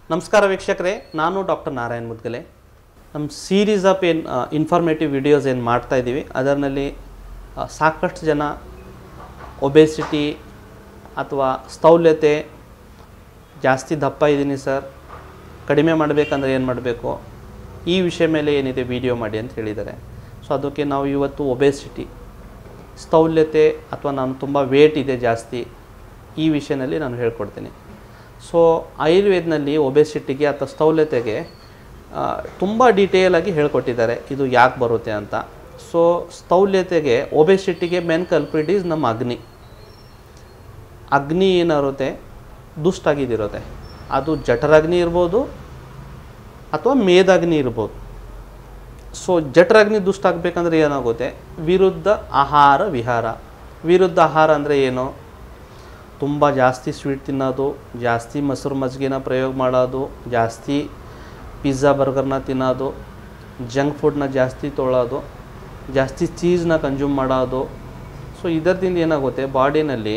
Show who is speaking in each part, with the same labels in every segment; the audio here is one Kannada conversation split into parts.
Speaker 1: ನಮಸ್ಕಾರ ವೀಕ್ಷಕರೇ ನಾನು ಡಾಕ್ಟರ್ ನಾರಾಯಣ್ ಮುದ್ಗಲೆ ನಮ್ಮ ಸೀರೀಸ್ ಆಫ್ ಏನು ಇನ್ಫಾರ್ಮೇಟಿವ್ ವಿಡಿಯೋಸ್ ಏನು ಮಾಡ್ತಾ ಇದ್ದೀವಿ ಅದರಲ್ಲಿ ಆ, ಸಾಕಷ್ಟು ಜನ ಒಬೆಸಿಟಿ ಅಥವಾ ಸ್ಥೌಲ್ಯತೆ ಜಾಸ್ತಿ ದಪ್ಪ ಇದ್ದೀನಿ ಸರ್ ಕಡಿಮೆ ಮಾಡಬೇಕಂದ್ರೆ ಏನು ಮಾಡಬೇಕು ಈ ವಿಷಯ ಮೇಲೆ ಏನಿದೆ ವಿಡಿಯೋ ಮಾಡಿ ಅಂತ ಹೇಳಿದ್ದಾರೆ ಸೊ ಅದಕ್ಕೆ ನಾವು ಇವತ್ತು ಒಬೆಸಿಟಿ ಸ್ಥೌಲ್ಯತೆ ಅಥವಾ ನಾನು ತುಂಬ ವೇಟ್ ಇದೆ ಜಾಸ್ತಿ ಈ ವಿಷಯದಲ್ಲಿ ನಾನು ಹೇಳ್ಕೊಡ್ತೀನಿ ಸೊ ಆಯುರ್ವೇದನಲ್ಲಿ ಒಬೆಸಿಟಿಗೆ ಅಥವಾ ಸ್ಥೌಲ್ಯತೆಗೆ ತುಂಬ ಡೀಟೇಲಾಗಿ ಹೇಳ್ಕೊಟ್ಟಿದ್ದಾರೆ ಇದು ಯಾಕೆ ಬರುತ್ತೆ ಅಂತ ಸೊ ಸ್ಥೌಲ್ಯತೆಗೆ ಒಬೆಸಿಟಿಗೆ ಮೆನ್ ಕಲ್ಪ್ರಿಟ್ ಈಸ್ ನಮ್ಮ ಅಗ್ನಿ ಅಗ್ನಿ ಏನಿರುತ್ತೆ ದುಷ್ಟಾಗಿದ್ದಿರುತ್ತೆ ಅದು ಜಠರಾಗ್ನಿ ಇರ್ಬೋದು ಅಥವಾ ಮೇದಾಗ್ನಿ ಇರ್ಬೋದು ಸೊ ಜಠರಾಗ್ನಿ ದುಷ್ಟ ಆಗಬೇಕಂದ್ರೆ ಏನಾಗುತ್ತೆ ವಿರುದ್ಧ ಆಹಾರ ವಿಹಾರ ವಿರುದ್ಧ ಆಹಾರ ಅಂದರೆ ಏನು ತುಂಬ ಜಾಸ್ತಿ ಸ್ವೀಟ್ ತಿನ್ನೋದು ಜಾಸ್ತಿ ಮೊಸರು ಮಜ್ಜಿಗೆನ ಪ್ರಯೋಗ ಮಾಡೋದು ಜಾಸ್ತಿ ಪಿಜ್ಜಾ ಬರ್ಗರ್ನ ತಿನ್ನೋದು ಜಂಕ್ ಫುಡ್ನ ಜಾಸ್ತಿ ತೊಗೊಳೋದು ಜಾಸ್ತಿ ಚೀಸ್ನ ಕನ್ಸ್ಯೂಮ್ ಮಾಡೋದು ಸೊ ಇದರಿಂದ ಏನಾಗುತ್ತೆ ಬಾಡಿನಲ್ಲಿ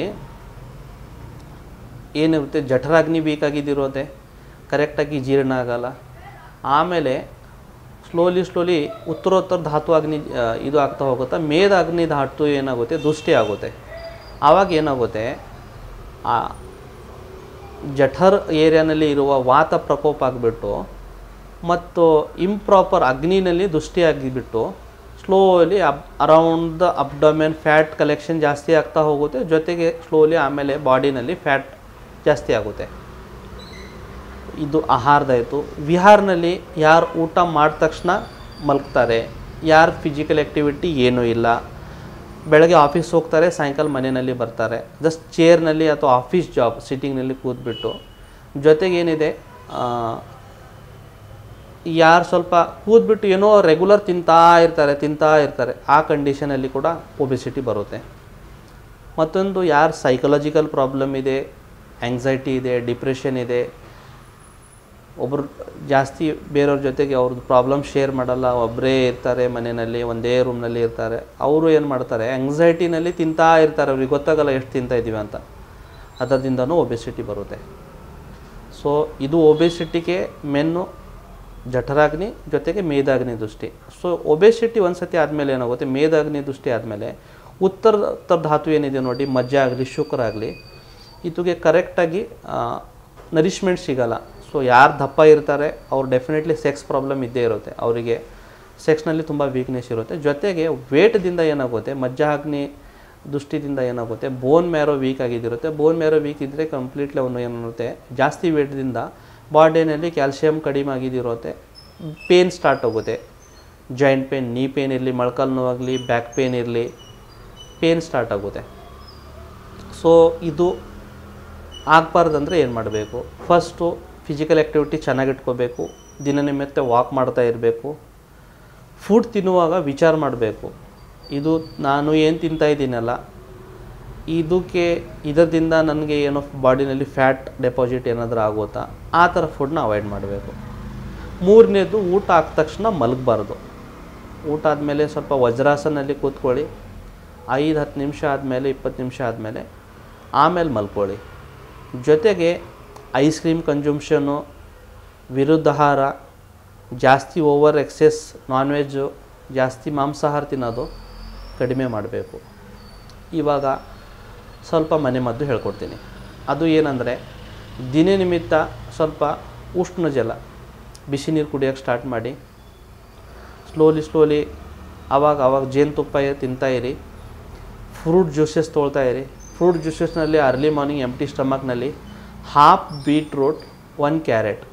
Speaker 1: ಏನಿರುತ್ತೆ ಜಠರಾಗ್ನಿ ಬೇಕಾಗಿದ್ದಿರೋದೆ ಕರೆಕ್ಟಾಗಿ ಜೀರ್ಣ ಆಗಲ್ಲ ಆಮೇಲೆ ಸ್ಲೋಲಿ ಸ್ಲೋಲಿ ಉತ್ತರೋತ್ತರ ಧಾತು ಅಗ್ನಿ ಆ, ಇದು ಆಗ್ತಾ ಹೋಗುತ್ತಾ ಮೇದ ಅಗ್ನಿ ಧಾತು ಏನಾಗುತ್ತೆ ದೃಷ್ಟಿ ಆಗುತ್ತೆ ಆವಾಗ ಏನಾಗುತ್ತೆ ಆ ಜಠರ್ ಏರಿಯಾನಲ್ಲಿ ಇರುವ ವಾತ ಪ್ರಕೋಪ ಆಗಿಬಿಟ್ಟು ಮತ್ತು ಇಂಪ್ರಾಪರ್ ಅಗ್ನಿನಲ್ಲಿ ದೃಷ್ಟಿಯಾಗಿಬಿಟ್ಟು slowly ab around the abdomen fat collection ಜಾಸ್ತಿ ಆಗ್ತಾ ಹೋಗುತ್ತೆ ಜೊತೆಗೆ ಸ್ಲೋಲಿ ಆಮೇಲೆ ಬಾಡಿನಲ್ಲಿ ಫ್ಯಾಟ್ ಜಾಸ್ತಿ ಆಗುತ್ತೆ ಇದು ಆಹಾರದಾಯಿತು ವಿಹಾರ್ನಲ್ಲಿ ಯಾರು ಊಟ ಮಾಡಿದ ತಕ್ಷಣ ಮಲಗ್ತಾರೆ ಯಾರು ಫಿಸಿಕಲ್ ಆ್ಯಕ್ಟಿವಿಟಿ ಏನೂ ಇಲ್ಲ ಬೆಳಗ್ಗೆ ಆಫೀಸ್ ಹೋಗ್ತಾರೆ ಸಾಯಂಕಾಲ ಮನೆಯಲ್ಲಿ ಬರ್ತಾರೆ ಜಸ್ಟ್ ಚೇರ್ನಲ್ಲಿ ಅಥವಾ ಆಫೀಸ್ ಜಾಬ್ ಸಿಟ್ಟಿಂಗ್ನಲ್ಲಿ ಕೂತ್ಬಿಟ್ಟು ಜೊತೆಗೆ ಏನಿದೆ ಯಾರು ಸ್ವಲ್ಪ ಕೂತ್ಬಿಟ್ಟು ಏನೋ ರೆಗ್ಯುಲರ್ ತಿಂತಾ ಇರ್ತಾರೆ ತಿಂತಾ ಇರ್ತಾರೆ ಆ ಕಂಡೀಷನಲ್ಲಿ ಕೂಡ ಒಬೆಸಿಟಿ ಬರುತ್ತೆ ಮತ್ತೊಂದು ಯಾರು ಸೈಕಲಾಜಿಕಲ್ ಪ್ರಾಬ್ಲಮ್ ಇದೆ ಆ್ಯಂಗ್ಸೈಟಿ ಇದೆ ಡಿಪ್ರೆಷನ್ ಇದೆ ಒಬ್ಬರು ಜಾಸ್ತಿ ಬೇರೆಯವ್ರ ಜೊತೆಗೆ ಅವ್ರದ್ದು ಪ್ರಾಬ್ಲಮ್ ಶೇರ್ ಮಾಡಲ್ಲ ಒಬ್ಬರೇ ಇರ್ತಾರೆ ಮನೆಯಲ್ಲಿ ಒಂದೇ ರೂಮ್ನಲ್ಲಿ ಇರ್ತಾರೆ ಅವರು ಏನು ಮಾಡ್ತಾರೆ ಆ್ಯಂಗ್ಸೈಟಿನಲ್ಲಿ ತಿಂತಾ ಇರ್ತಾರೆ ಅವ್ರಿಗೆ ಗೊತ್ತಾಗಲ್ಲ ಎಷ್ಟು ತಿಂತಾ ಇದ್ದೀವಿ ಅಂತ ಅದರಿಂದನೂ ಒಬೆಸಿಟಿ ಬರುತ್ತೆ ಸೊ ಇದು ಒಬೆಸಿಟಿಗೆ ಮೆನ್ನು ಜಠರಾಗ್ನಿ ಜೊತೆಗೆ ಮೇದಾಗ್ನಿ ದೃಷ್ಟಿ ಸೊ ಒಬೆಸಿಟಿ ಒಂದು ಸತಿ ಆದಮೇಲೆ ಏನಾಗುತ್ತೆ ಮೇದಾಗ್ನಿ ದೃಷ್ಟಿ ಆದಮೇಲೆ ಉತ್ತರ ಉತ್ತರ ಧಾತು ಏನಿದೆ ನೋಡಿ ಮಜ್ಜೆ ಆಗಲಿ ಶುಕ್ರ ಆಗಲಿ ಇದಕ್ಕೆ ಕರೆಕ್ಟಾಗಿ ನರಿಶ್ಮೆಂಟ್ ಸಿಗಲ್ಲ ಸೊ ಯಾರು ದಪ್ಪ ಇರ್ತಾರೆ ಅವ್ರು ಡೆಫಿನೆಟ್ಲಿ ಸೆಕ್ಸ್ ಪ್ರಾಬ್ಲಮ್ ಇದ್ದೇ ಇರುತ್ತೆ ಅವರಿಗೆ ಸೆಕ್ಸ್ನಲ್ಲಿ ತುಂಬ ವೀಕ್ನೆಸ್ ಇರುತ್ತೆ ಜೊತೆಗೆ ವೇಟ್ದಿಂದ ಏನಾಗುತ್ತೆ ಮಜ್ಜಾಗ್ನಿ ದೃಷ್ಟಿದಿಂದ ಏನಾಗುತ್ತೆ ಬೋನ್ ಮ್ಯಾರೋ ವೀಕ್ ಆಗಿದ್ದಿರುತ್ತೆ ಬೋನ್ ಮ್ಯಾರೋ ವೀಕ್ ಇದ್ದರೆ ಕಂಪ್ಲೀಟ್ಲಿ ಅವನು ಏನಿರುತ್ತೆ ಜಾಸ್ತಿ ವೇಟ್ದಿಂದ ಬಾಡಿನಲ್ಲಿ ಕ್ಯಾಲ್ಸಿಯಂ ಕಡಿಮೆ ಆಗಿದ್ದಿರುತ್ತೆ ಪೇನ್ ಸ್ಟಾರ್ಟ್ ಆಗುತ್ತೆ ಜಾಯಿಂಟ್ ಪೇನ್ ನೀ ಪೇನ್ ಇರಲಿ ಮೊಳಕಾಲು ನೋವಾಗಲಿ ಬ್ಯಾಕ್ ಪೇನ್ ಇರಲಿ ಪೇನ್ ಸ್ಟಾರ್ಟ್ ಆಗುತ್ತೆ ಸೊ ಇದು ಆಗಬಾರ್ದಂದ್ರೆ ಏನು ಮಾಡಬೇಕು ಫಸ್ಟು ಫಿಸಿಕಲ್ ಆ್ಯಕ್ಟಿವಿಟಿ ಚೆನ್ನಾಗಿಟ್ಕೋಬೇಕು ದಿನನಿಮಿತ್ತ ವಾಕ್ ಮಾಡ್ತಾ ಇರಬೇಕು ಫುಡ್ ತಿನ್ನುವಾಗ ವಿಚಾರ ಮಾಡಬೇಕು ಇದು ನಾನು ಏನು ತಿಂತಾ ಇದ್ದೀನಲ್ಲ ಇದಕ್ಕೆ ಇದರಿಂದ ನನಗೆ ಏನೋ ಬಾಡಿನಲ್ಲಿ ಫ್ಯಾಟ್ ಡೆಪಾಸಿಟ್ ಏನಾದರೂ ಆಗುತ್ತಾ ಆ ಥರ ಫುಡ್ನ ಅವಾಯ್ಡ್ ಮಾಡಬೇಕು ಮೂರನೇದು ಊಟ ಆದ ತಕ್ಷಣ ಮಲಗಬಾರ್ದು ಊಟ ಆದಮೇಲೆ ಸ್ವಲ್ಪ ವಜ್ರಾಸನಲ್ಲಿ ಕೂತ್ಕೊಳ್ಳಿ ಐದು ಹತ್ತು ನಿಮಿಷ ಆದಮೇಲೆ ಇಪ್ಪತ್ತು ನಿಮಿಷ ಆದಮೇಲೆ ಆಮೇಲೆ ಮಲ್ಕೊಳ್ಳಿ ಜೊತೆಗೆ ಐಸ್ ಕ್ರೀಮ್ ಕನ್ಸೂಮ್ಷನು ವಿರುದ್ಧಾಹಾರ ಜಾಸ್ತಿ ಓವರ್ ಎಕ್ಸೆಸ್ ನಾನ್ ವೆಜ್ಜು ಜಾಸ್ತಿ ಮಾಂಸಾಹಾರ ತಿನ್ನೋದು ಕಡಿಮೆ ಮಾಡಬೇಕು ಇವಾಗ ಸ್ವಲ್ಪ ಮನೆ ಮದ್ದು ಹೇಳ್ಕೊಡ್ತೀನಿ ಅದು ಏನಂದರೆ ದಿನನಿಮಿತ್ತ ಸ್ವಲ್ಪ ಉಷ್ಣ ಜಲ ಬಿಸಿ ನೀರು ಕುಡಿಯೋಕ್ಕೆ ಸ್ಟಾರ್ಟ್ ಮಾಡಿ ಸ್ಲೋಲಿ ಸ್ಲೋಲಿ ಆವಾಗ ಆವಾಗ ಜೇನುತುಪ್ಪ ತಿಂತಾ ಇರಿ ಫ್ರೂಟ್ ಜ್ಯೂಸಸ್ ತೊಗೊಳ್ತಾ ಇರಿ ಫ್ರೂಟ್ ಜ್ಯೂಸಸ್ನಲ್ಲಿ ಅರ್ಲಿ ಮಾರ್ನಿಂಗ್ ಎಂಟಿ ಸ್ಟಮಕ್ನಲ್ಲಿ ಹಾಫ್ ಬೀಟ್ರೂಟ್ ಒನ್ ಕ್ಯಾರೆಟ್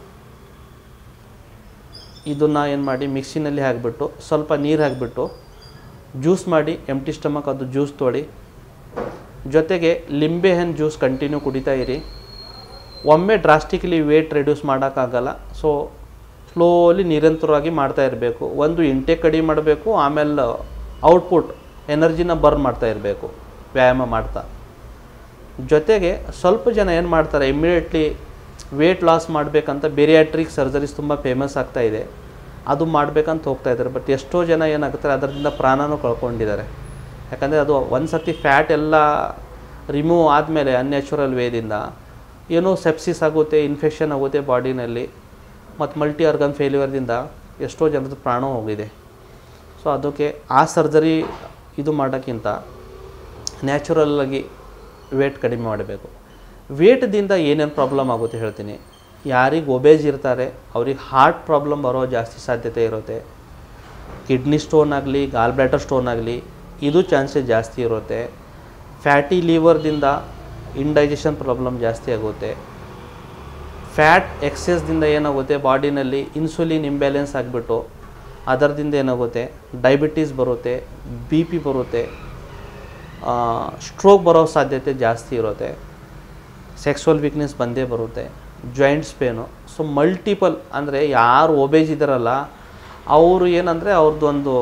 Speaker 1: ಇದನ್ನು ಏನು ಮಾಡಿ ಮಿಕ್ಸಿನಲ್ಲಿ ಹಾಕಿಬಿಟ್ಟು ಸ್ವಲ್ಪ ನೀರು ಹಾಕಿಬಿಟ್ಟು ಜ್ಯೂಸ್ ಮಾಡಿ ಎಂಟಿ ಸ್ಟಮಕ್ ಅದು ಜ್ಯೂಸ್ ತೊಳಿ ಜೊತೆಗೆ ಲಿಂಬೆಹಣ್ಣು ಜ್ಯೂಸ್ ಕಂಟಿನ್ಯೂ ಕುಡಿತಾ ಇರಿ ಒಮ್ಮೆ ಡ್ರಾಸ್ಟಿಕ್ಲಿ ವೇಟ್ ರೆಡ್ಯೂಸ್ ಮಾಡೋಕ್ಕಾಗಲ್ಲ ಸೊ ಸ್ಲೋಲಿ ನಿರಂತರವಾಗಿ ಮಾಡ್ತಾ ಇರಬೇಕು ಒಂದು ಇಂಟೇಕ್ ಕಡಿಮೆ ಮಾಡಬೇಕು ಆಮೇಲೆ ಔಟ್ಪುಟ್ ಎನರ್ಜಿನ ಬರ್ನ್ ಮಾಡ್ತಾ ಇರಬೇಕು ವ್ಯಾಯಾಮ ಮಾಡ್ತಾ ಜೊತೆಗೆ ಸ್ವಲ್ಪ ಜನ ಏನು ಮಾಡ್ತಾರೆ ಇಮ್ಮಿಡಿಯೇಟ್ಲಿ ವೇಟ್ ಲಾಸ್ ಮಾಡಬೇಕಂತ ಬೇರಿಯಾಟ್ರಿಕ್ ಸರ್ಜರೀಸ್ ತುಂಬ ಫೇಮಸ್ ಆಗ್ತಾ ಇದೆ ಅದು ಮಾಡಬೇಕಂತ ಹೋಗ್ತಾ ಇದ್ದಾರೆ ಬಟ್ ಎಷ್ಟೋ ಜನ ಏನಾಗ್ತಾರೆ ಅದರಿಂದ ಪ್ರಾಣನೂ ಕಳ್ಕೊಂಡಿದ್ದಾರೆ ಯಾಕಂದರೆ ಅದು ಒಂದು ಸರ್ತಿ ಫ್ಯಾಟ್ ಎಲ್ಲ ರಿಮೂವ್ ಆದಮೇಲೆ ಅನ್ಯಾಚುರಲ್ ವೇದಿಂದ ಏನೋ ಸೆಪ್ಸಿಸ್ ಆಗುತ್ತೆ ಇನ್ಫೆಕ್ಷನ್ ಆಗುತ್ತೆ ಬಾಡಿನಲ್ಲಿ ಮತ್ತು ಮಲ್ಟಿ ಆರ್ಗನ್ ಫೇಲ್ಯೂರ್ದಿಂದ ಎಷ್ಟೋ ಜನದ ಪ್ರಾಣ ಹೋಗಿದೆ ಸೊ ಅದಕ್ಕೆ ಆ ಸರ್ಜರಿ ಇದು ಮಾಡೋಕ್ಕಿಂತ ನ್ಯಾಚುರಲ್ಲಾಗಿ ವೇಟ್ ಕಡಿಮೆ ಮಾಡಬೇಕು ವೇಟ್ದಿಂದ ಏನೇನು ಪ್ರಾಬ್ಲಮ್ ಆಗುತ್ತೆ ಹೇಳ್ತೀನಿ ಯಾರಿಗೆ ಒಬೇಜ್ ಇರ್ತಾರೆ ಅವ್ರಿಗೆ ಹಾರ್ಟ್ ಪ್ರಾಬ್ಲಮ್ ಬರೋ ಜಾಸ್ತಿ ಸಾಧ್ಯತೆ ಇರುತ್ತೆ ಕಿಡ್ನಿ ಸ್ಟೋನ್ ಆಗಲಿ ಗಾಲ್ ಬ್ಲ್ಯಾಟರ್ ಸ್ಟೋನ್ ಆಗಲಿ ಇದು ಚಾನ್ಸಸ್ ಜಾಸ್ತಿ ಇರುತ್ತೆ ಫ್ಯಾಟಿ ಲಿವರ್ದಿಂದ ಇಂಡೈಜೆಷನ್ ಪ್ರಾಬ್ಲಮ್ ಜಾಸ್ತಿ ಆಗುತ್ತೆ ಫ್ಯಾಟ್ ಎಕ್ಸೆಸ್ದಿಂದ ಏನಾಗುತ್ತೆ ಬಾಡಿನಲ್ಲಿ ಇನ್ಸುಲಿನ್ ಇಂಬ್ಯಾಲೆನ್ಸ್ ಆಗಿಬಿಟ್ಟು ಅದರದಿಂದ ಏನಾಗುತ್ತೆ ಡಯಾಬಿಟೀಸ್ ಬರುತ್ತೆ ಬಿ ಪಿ ಬರುತ್ತೆ ಸ್ಟ್ರೋಕ್ ಬರೋ ಸಾಧ್ಯತೆ ಜಾಸ್ತಿ ಇರುತ್ತೆ ಸೆಕ್ಸುವಲ್ ವೀಕ್ನೆಸ್ ಬಂದೇ ಬರುತ್ತೆ ಜಾಯಿಂಟ್ಸ್ ಪೇನು ಸೊ ಮಲ್ಟಿಪಲ್ ಅಂದರೆ ಯಾರು ಒಬೇಜ್ ಇದ್ದಾರಲ್ಲ ಅವರು ಏನಂದರೆ ಅವ್ರದ್ದು ಒಂದು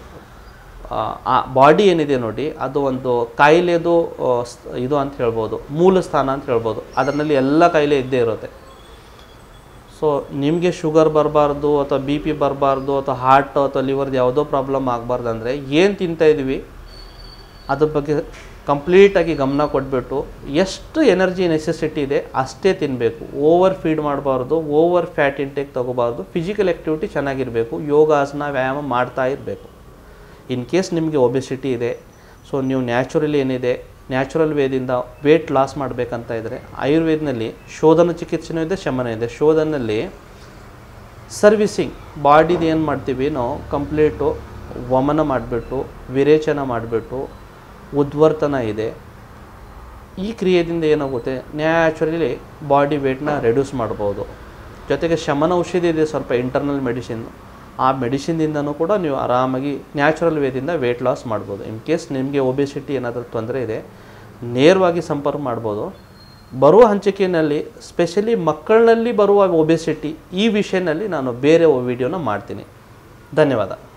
Speaker 1: ಬಾಡಿ ಏನಿದೆ ನೋಡಿ ಅದು ಒಂದು ಕಾಯಿಲೆದು ಆ, ಸ್- ಇದು ಅಂತ ಹೇಳ್ಬೋದು ಮೂಲ ಸ್ಥಾನ ಅಂತ ಹೇಳ್ಬೋದು ಅದರಲ್ಲಿ ಎಲ್ಲ ಕಾಯಿಲೆ ಇದ್ದೇ ಇರುತ್ತೆ ಸೊ ನಿಮಗೆ ಶುಗರ್ ಬರಬಾರ್ದು ಅಥವಾ ಬಿ ಪಿ ಬರಬಾರ್ದು ಅಥವಾ ಹಾರ್ಟ್ ಅಥವಾ ಲಿವರ್ದು ಯಾವುದೋ ಪ್ರಾಬ್ಲಮ್ ಆಗಬಾರ್ದು ಅಂದರೆ ಏನು ತಿಂತಾ ಇದ್ವಿ ಅದ್ರ ಬಗ್ಗೆ ಕಂಪ್ಲೀಟಾಗಿ ಗಮನ ಕೊಟ್ಬಿಟ್ಟು ಎಷ್ಟು ಎನರ್ಜಿ ನೆಸೆಸಿಟಿ ಇದೆ ಅಷ್ಟೇ ತಿನ್ನಬೇಕು ಓವರ್ ಫೀಡ್ ಮಾಡಬಾರ್ದು ಓವರ್ ಫ್ಯಾಟ್ ಇಂಟೇಕ್ ತೊಗೋಬಾರ್ದು ಫಿಸಿಕಲ್ ಆ್ಯಕ್ಟಿವಿಟಿ ಚೆನ್ನಾಗಿರಬೇಕು ಯೋಗಾಸನ ವ್ಯಾಯಾಮ ಮಾಡ್ತಾ ಇರಬೇಕು ಇನ್ ಕೇಸ್ ನಿಮಗೆ ಒಬೆಸಿಟಿ ಇದೆ ಸೊ ನೀವು ನ್ಯಾಚುರಲಿ ಏನಿದೆ ನ್ಯಾಚುರಲ್ ವೇದಿಂದ ವೇಟ್ ಲಾಸ್ ಮಾಡಬೇಕಂತ ಇದ್ದರೆ ಆಯುರ್ವೇದನಲ್ಲಿ ಶೋಧನ ಚಿಕಿತ್ಸೆನೂ ಇದೆ ಶಮನ ಇದೆ ಶೋಧನಲ್ಲಿ ಸರ್ವಿಸಿಂಗ್ ಬಾಡಿದು ಏನು ಮಾಡ್ತೀವಿ ನಾವು ಕಂಪ್ಲೀಟು ವಮನ ಮಾಡಿಬಿಟ್ಟು ವಿರೇಚನ ಮಾಡಿಬಿಟ್ಟು ಉದ್ವರ್ತನ ಇದೆ ಈ ಕ್ರಿಯೆಯಿಂದ ಏನಾಗುತ್ತೆ ನ್ಯಾಚುರಲಿ ಬಾಡಿ ವೇಟ್ನ ರೆಡ್ಯೂಸ್ ಮಾಡ್ಬೋದು ಜೊತೆಗೆ ಶಮನ ಔಷಧಿ ಇದೆ ಸ್ವಲ್ಪ ಇಂಟರ್ನಲ್ ಮೆಡಿಸಿನ್ ಆ ಮೆಡಿಸಿನ್ದಿಂದನೂ ಕೂಡ ನೀವು ಆರಾಮಾಗಿ ನ್ಯಾಚುರಲ್ ವೇದಿಂದ ವೇಟ್ ಲಾಸ್ ಮಾಡ್ಬೋದು ಇನ್ ಕೇಸ್ ನಿಮಗೆ ಒಬೆಸಿಟಿ ಏನಾದರೂ ತೊಂದರೆ ಇದೆ ನೇರವಾಗಿ ಸಂಪರ್ಕ ಮಾಡ್ಬೋದು ಬರುವ ಹಂಚಿಕೆಯಲ್ಲಿ ಸ್ಪೆಷಲಿ ಮಕ್ಕಳಲ್ಲಿ ಬರುವ ಒಬೆಸಿಟಿ ಈ ವಿಷಯದಲ್ಲಿ ನಾನು ಬೇರೆ ವಿಡಿಯೋನ ಮಾಡ್ತೀನಿ ಧನ್ಯವಾದ